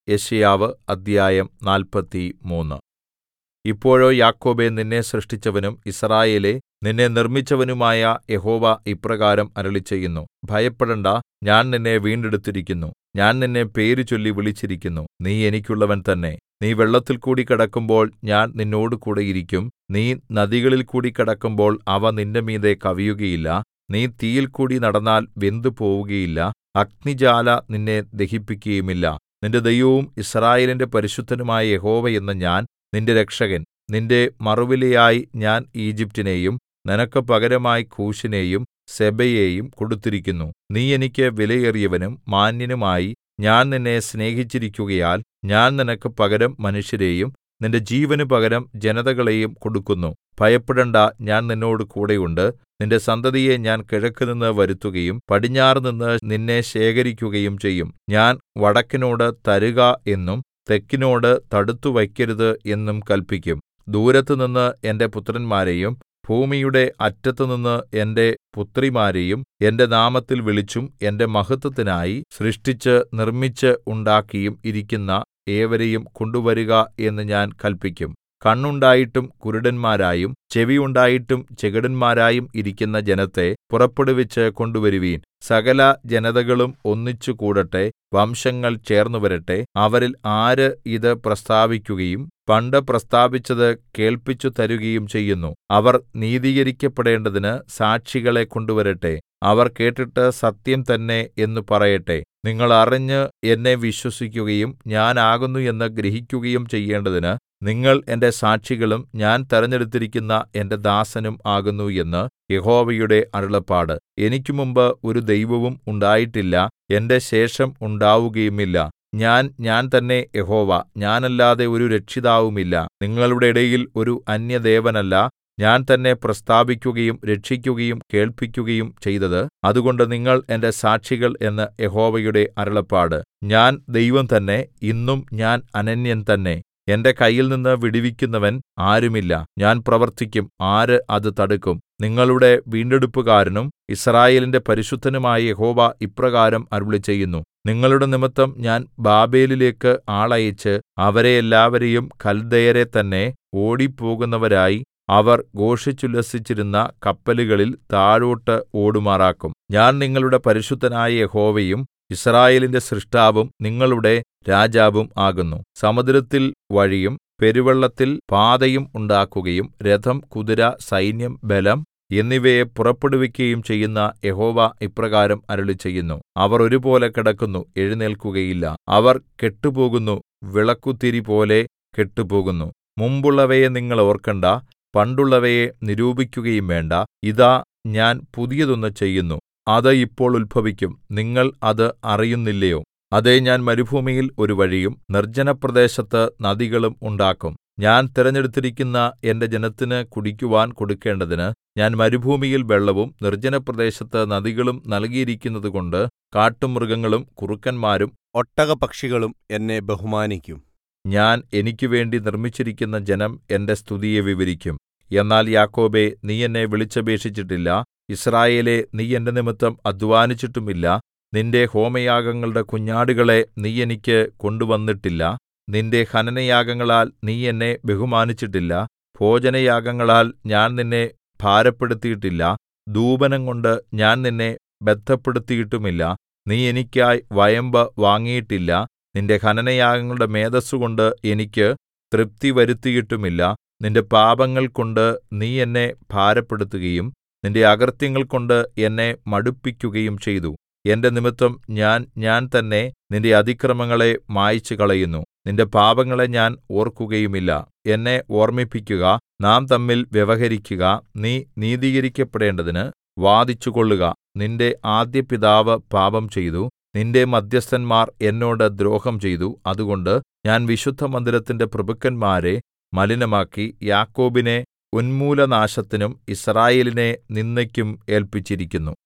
യെശയ്യാവ് അദ്ധ്യായം നാല്പത്തിമൂന്ന് ഇപ്പോഴോ യാക്കോബേ നിന്നെ സൃഷ്ടിച്ചവനും യിസ്രായേലേ നിന്നെ നിർമ്മിച്ചവനുമായ യഹോവ ഇപ്രകാരം അരുളിച്ചെയ്യുന്നു ഭയപ്പെടേണ്ടാ ഞാൻ നിന്നെ വീണ്ടെടുത്തിരിക്കുന്നു ഞാൻ നിന്നെ പേരുചൊല്ലി വിളിച്ചിരിക്കുന്നു നീ എനിക്കുള്ളവൻ തന്നെ നീ വെള്ളത്തിൽകൂടി കടക്കുമ്പോൾ ഞാൻ നിന്നോടുകൂടെ ഇരിക്കും നീ നദികളിൽകൂടി കടക്കുമ്പോൾ അവ നിന്റെമീതെ കവിയുകയില്ല നീ തീയിൽകൂടി നടന്നാൽ വെന്തുപോവുകയില്ല അഗ്നിജ്വാല നിന്നെ ദഹിപ്പിക്കുകയുമില്ല നിന്റെ ദൈവവും യിസ്രായേലിന്റെ പരിശുദ്ധനുമായ യഹോവ എന്ന ഞാൻ നിന്റെ രക്ഷകൻ നിന്റെ മറുവിലയായി ഞാൻ ഈജിപ്റ്റിനെയും നിനക്ക് പകരമായി കൂശിനെയും സെബയെയും കൊടുത്തിരിക്കുന്നു നീ എനിക്ക് വിലയേറിയവനും മാന്യനുമായി ഞാൻ നിന്നെ സ്നേഹിച്ചിരിക്കുകയാൽ ഞാൻ നിനക്ക് പകരം മനുഷ്യരെയും നിന്റെ ജീവന് പകരം ജനതകളെയും കൊടുക്കുന്നു ഭയപ്പെടേണ്ടാ ഞാൻ നിന്നോട് കൂടെയുണ്ട് നിന്റെ സന്തതിയെ ഞാൻ കിഴക്കുനിന്ന് വരുത്തുകയും പടിഞ്ഞാറുനിന്ന് നിന്നെ ശേഖരിക്കുകയും ചെയ്യും ഞാൻ വടക്കിനോട് തരുക എന്നും തെക്കിനോട് തടുത്തുവയ്ക്കരുത് എന്നും കല്പിക്കും ദൂരത്തുനിന്ന് എന്റെ പുത്രന്മാരെയും ഭൂമിയുടെ അറ്റത്തുനിന്ന് എന്റെ പുത്രിമാരെയും എന്റെ നാമത്തിൽ വിളിച്ചും എന്റെ മഹത്വത്തിനായി സൃഷ്ടിച്ച് നിർമ്മിച്ച് ഉണ്ടാക്കിയും ഇരിക്കുന്ന ഏവരെയും കൊണ്ടുവരുക എന്ന് ഞാൻ കല്പിക്കും കണ്ണുണ്ടായിട്ടും കുരുടന്മാരായും ചെവിയുണ്ടായിട്ടും ചെകിടന്മാരായും ഇരിക്കുന്ന ജനത്തെ പുറപ്പെടുവിച്ച് കൊണ്ടുവരുവീൻ സകല ജനതകളും ഒന്നിച്ചു കൂടട്ടെ വംശങ്ങൾ ചേർന്നുവരട്ടെ അവരിൽ ആര് ഇത് പ്രസ്താവിക്കുകയും പണ്ട് പ്രസ്താവിച്ചത് കേൾപ്പിച്ചു തരുകയും ചെയ്യുന്നു അവർ നീതീകരിക്കപ്പെടേണ്ടതിന് സാക്ഷികളെ കൊണ്ടുവരട്ടെ അവർ കേട്ടിട്ട് സത്യം തന്നെ എന്ന് പറയട്ടെ നിങ്ങൾ അറിഞ്ഞ് എന്നെ വിശ്വസിക്കുകയും ഞാൻ ആകുന്നു എന്ന് ഗ്രഹിക്കുകയും ചെയ്യേണ്ടതിന് നിങ്ങൾ എന്റെ സാക്ഷികളും ഞാൻ തെരഞ്ഞെടുത്തിരിക്കുന്ന എന്റെ ദാസനും ആകുന്നു എന്ന് യഹോവയുടെ അരുളപ്പാട് എനിക്ക് മുമ്പ് ഒരു ദൈവവും ഉണ്ടായിട്ടില്ല എന്റെ ശേഷം ഉണ്ടാവുകയുമില്ല ഞാൻ ഞാൻ തന്നെ യഹോവ ഞാനല്ലാതെ ഒരു രക്ഷിതാവുമില്ല നിങ്ങളുടെ ഇടയിൽ ഒരു അന്യദേവനല്ല ഞാൻ തന്നെ പ്രസ്താവിക്കുകയും രക്ഷിക്കുകയും കേൾപ്പിക്കുകയും ചെയ്തത് അതുകൊണ്ട് നിങ്ങൾ എന്റെ സാക്ഷികൾ എന്ന് യഹോവയുടെ അരുളപ്പാട് ഞാൻ ദൈവം തന്നെ ഇന്നും ഞാൻ അനന്യൻ തന്നെ എന്റെ കയ്യിൽനിന്ന് വിടുവിക്കുന്നവൻ ആരുമില്ല ഞാൻ പ്രവർത്തിക്കും ആര് അത് തടുക്കും നിങ്ങളുടെ വീണ്ടെടുപ്പുകാരനും യിസ്രായേലിന്റെ പരിശുദ്ധനുമായ യഹോവ ഇപ്രകാരം അരുളിച്ചെയ്യുന്നു നിങ്ങളുടെ നിമിത്തം ഞാൻ ബാബേലിലേക്ക് ആളയച്ച് അവരെ എല്ലാവരെയും കൽദയരെ തന്നെ ഓടിപ്പോകുന്നവരായി അവർ ഘോഷിച്ചുല്ലസിച്ചിരുന്ന കപ്പലുകളിൽ താഴോട്ട് ഓടുമാറാക്കും ഞാൻ നിങ്ങളുടെ പരിശുദ്ധനായ യഹോവയും യിസ്രായേലിന്റെ സൃഷ്ടാവും നിങ്ങളുടെ രാജാവും ആകുന്നു സമുദ്രത്തിൽ വഴിയും പെരുവെള്ളത്തിൽ പാതയും ഉണ്ടാക്കുകയും രഥം കുതിര സൈന്യം ബലം എന്നിവയെ പുറപ്പെടുവിക്കുകയും ചെയ്യുന്ന യഹോവ ഇപ്രകാരം അരുളിച്ചെയ്യുന്നു അവർ ഒരുപോലെ കിടക്കുന്നു എഴുന്നേൽക്കുകയില്ല അവർ കെട്ടുപോകുന്നു വിളക്കുതിരി പോലെ കെട്ടുപോകുന്നു മുമ്പുള്ളവയെ നിങ്ങൾ ഓർക്കണ്ട പണ്ടുള്ളവയെ നിരൂപിക്കുകയും വേണ്ട ഇതാ ഞാൻ പുതിയതൊന്ന് ചെയ്യുന്നു അത് ഇപ്പോൾ ഉത്ഭവിക്കും നിങ്ങൾ അത് അറിയുന്നില്ലയോ അതേ ഞാൻ മരുഭൂമിയിൽ ഒരു വഴിയും നിർജ്ജനപ്രദേശത്ത് നദികളും ഉണ്ടാക്കും ഞാൻ തിരഞ്ഞെടുത്തിരിക്കുന്ന എന്റെ ജനത്തിന് കുടിക്കുവാൻ കൊടുക്കേണ്ടതിന് ഞാൻ മരുഭൂമിയിൽ വെള്ളവും നിർജ്ജനപ്രദേശത്ത് നദികളും നൽകിയിരിക്കുന്നതുകൊണ്ട് കാട്ടുമൃഗങ്ങളും കുറുക്കന്മാരും ഒട്ടകപക്ഷികളും എന്നെ ബഹുമാനിക്കും ഞാൻ എനിക്കുവേണ്ടി നിർമ്മിച്ചിരിക്കുന്ന ജനം എന്റെ സ്തുതിയെ വിവരിക്കും എന്നാൽ യാക്കോബേ നീ എന്നെ വിളിച്ചപേക്ഷിച്ചിട്ടില്ല യിസ്രായേലേ നീ എന്റെ നിമിത്തം അധ്വാനിച്ചിട്ടുമില്ല നിന്റെ ഹോമയാഗങ്ങളുടെ കുഞ്ഞാടുകളെ നീ എനിക്ക് കൊണ്ടുവന്നിട്ടില്ല നിന്റെ ഹനനയാഗങ്ങളാൽ നീ എന്നെ ബഹുമാനിച്ചിട്ടില്ല ഭോജനയാഗങ്ങളാൽ ഞാൻ നിന്നെ ഭാരപ്പെടുത്തിയിട്ടില്ല ധൂപനംകൊണ്ട് ഞാൻ നിന്നെ ബദ്ധപ്പെടുത്തിയിട്ടുമില്ല നീ എനിക്കായി വയമ്പ് വാങ്ങിയിട്ടില്ല നിന്റെ ഹനനയാഗങ്ങളുടെ മേദസ്സുകൊണ്ട് എനിക്ക് തൃപ്തി വരുത്തിയിട്ടുമില്ല നിന്റെ പാപങ്ങൾകൊണ്ട് നീ എന്നെ ഭാരപ്പെടുത്തുകയും നിന്റെ അകൃത്യങ്ങൾകൊണ്ട് എന്നെ മടുപ്പിക്കുകയും ചെയ്തു എന്റെ നിമിത്തം ഞാൻ ഞാൻ തന്നെ നിന്റെ അതിക്രമങ്ങളെ മായിച്ചുകളയുന്നു നിന്റെ പാപങ്ങളെ ഞാൻ ഓർക്കുകയുമില്ല എന്നെ ഓർമ്മിപ്പിക്കുക നാം തമ്മിൽ വ്യവഹരിക്കുക നീ നീതീകരിക്കപ്പെടേണ്ടതിന് വാദിച്ചുകൊള്ളുക നിന്റെ ആദ്യപിതാവ് പാപം ചെയ്തു നിന്റെ മദ്ധ്യസ്ഥന്മാർ എന്നോട് ദ്രോഹം ചെയ്തു അതുകൊണ്ട് ഞാൻ വിശുദ്ധമന്ദിരത്തിന്റെ പ്രഭുക്കന്മാരെ മലിനമാക്കി യാക്കോബിനെ ഉന്മൂലനാശത്തിനും യിസ്രായേലിനെ നിന്ദയ്ക്കും ഏല്പിച്ചിരിക്കുന്നു